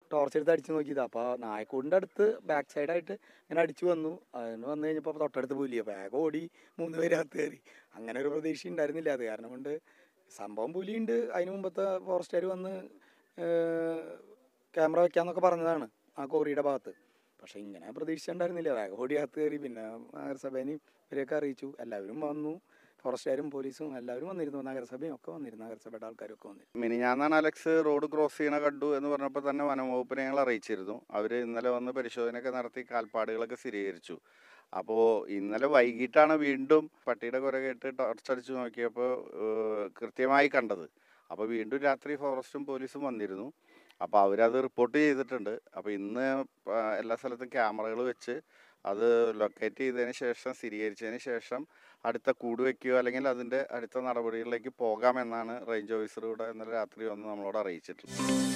torch എടുത്ത് അടിച്ചു നോക്കിയത് അപ്പോൾ നായക്കൂടിൻ്റെ അടുത്ത് ബാക്ക് സൈഡായിട്ട് ഇങ്ങനെ അടിച്ചു വന്നു അതിന് വന്നു കഴിഞ്ഞപ്പോൾ തൊട്ടടുത്ത് പുലിയ വേഗം ഓടി മൂന്ന് പേര് അകത്ത് കയറി അങ്ങനെ ഒരു പ്രതീക്ഷ ഉണ്ടായിരുന്നില്ല അത് കാരണം കൊണ്ട് സംഭവം പുലിയുണ്ട് അതിന് മുമ്പത്തെ ഫോറസ്റ്റുകാർ വന്ന് ക്യാമറ വെക്കാന്നൊക്കെ പറഞ്ഞതാണ് ആ കോറിയുടെ ഭാഗത്ത് പക്ഷെ ഇങ്ങനെ പ്രതീക്ഷിച്ചിട്ടുണ്ടായിരുന്നില്ല വേഗം ഓടി അകത്ത് കയറി പിന്നെ നഗരസഭേനെയും ഇവരെയൊക്കെ അറിയിച്ചു എല്ലാവരും വന്നു ഫോറസ്റ്റുകാരും പോലീസും എല്ലാവരും വന്നിരുന്നു നഗരസഭയും ഒക്കെ വന്നിരുന്നു നഗരസഭയുടെ ആൾക്കാരൊക്കെ വന്നിരുന്നു മിനിഞ്ഞാന്നാണ് അലക്സ് റോഡ് ക്രോസ് ചെയ്യണ കണ്ടു എന്ന് പറഞ്ഞപ്പോൾ തന്നെ വനംവകുപ്പിനെ ഞങ്ങൾ അറിയിച്ചിരുന്നു അവർ ഇന്നലെ വന്ന് പരിശോധനയൊക്കെ നടത്തി കാൽപ്പാടുകളൊക്കെ സ്ഥിരീകരിച്ചു അപ്പോൾ ഇന്നലെ വൈകിട്ടാണ് വീണ്ടും പട്ടിയുടെ കുര കേട്ട് ടോർച്ച് അടിച്ച് നോക്കിയപ്പോൾ ഏഹ്, കൃത്യമായി കണ്ടത് അപ്പോൾ വീണ്ടും രാത്രി ഫോറസ്റ്റും പോലീസും വന്നിരുന്നു അപ്പോൾ അവരത് റിപ്പോർട്ട് ചെയ്തിട്ടുണ്ട് അപ്പോൾ ഇന്ന് പ- എല്ലാ സ്ഥലത്തും ക്യാമറകൾ വെച്ച് അത് ലൊക്കേറ്റ് ചെയ്തതിന് ശേഷം സ്ഥിരീകരിച്ചതിന് ശേഷം അടുത്ത കൂട് വയ്ക്കുകയോ അല്ലെങ്കിൽ അതിൻ്റെ അടുത്ത നടപടികളിലേക്ക് പോകാമെന്നാണ് റേഞ്ച് ഓഫീസർ ഇവിടെ ഇന്നലെ രാത്രി വന്ന് നമ്മളോട് അറിയിച്ചിട്ടുള്ളത്